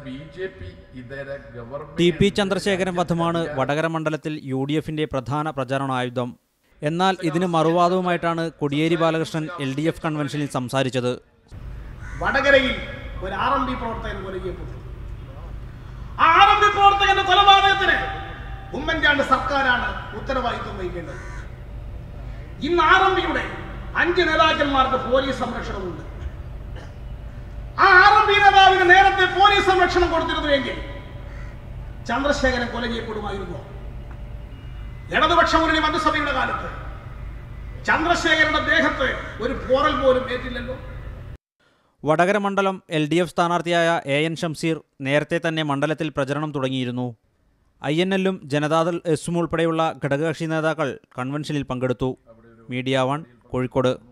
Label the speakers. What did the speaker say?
Speaker 1: B J P ഇതര
Speaker 2: T
Speaker 1: government
Speaker 2: P Chandrasekharan വധമാണ് വടകര മണ്ഡലത്തിൽ യു ഡി എഫിന്റെ പ്രധാന പ്രചാരണായുധം എന്നാൽ ഇതിന് മറുവാദവുമായിട്ടാണ് Kodiyeri Balakrishnan L D F കൺവെൻഷനിൽ സംസാരിച്ചത്
Speaker 3: വടകരയിൽ ഒരു ആർ എം പി പ്രവർത്തകൻ കൊല ചെയ്യപ്പെട്ടു ആ ആർ എം പി പ്രവർത്തകന്റെ കൊലപാതകത്തിന് ഉമ്മൻചാണ്ട് സർക്കാരാണ് ഉത്തരവാദിത്വം വഹിക്കേണ്ടത് ഇന്ന് ആർ എം പിയുടെ അഞ്ച് നേതാക്കന്മാർക്ക് പോലീസ് സംരക്ഷണമുണ്ട് ആ ആർ എം പി നേതാവിന് നേരത്തെ പോലീസ് സംരക്ഷണം കൊടുത്തിരുന്നുവെങ്കിൽ ചന്ദ്രശേഖരൻ കൊല ചെയ്യപ്പെടുമായിരുന്നു ഇടതുപക്ഷ മുന്നണി മന്ത്രിസഭയുടെ കാലത്ത് ചന്ദ്രശേഖരന്റെ ദേഹത്ത് ഒരു പോറൽ പോലും ഏറ്റില്ലല്ലോ
Speaker 2: വടകര മണ്ഡലം എൽ ഡി എഫ് സ്ഥാനാർത്ഥിയായ എ എൻ ഷംസീർ നേരത്തെ തന്നെ മണ്ഡലത്തിൽ പ്രചരണം തുടങ്ങിയിരുന്നു ഐ എൻ എല്ലും ജനതാദൾ എസും ഉൾപ്പെടെയുള്ള ഘടകകക്ഷി നേതാക്കൾ കൺവെൻഷനിൽ പങ്കെടുത്തു മീഡിയ വൺ കോഴിക്കോട്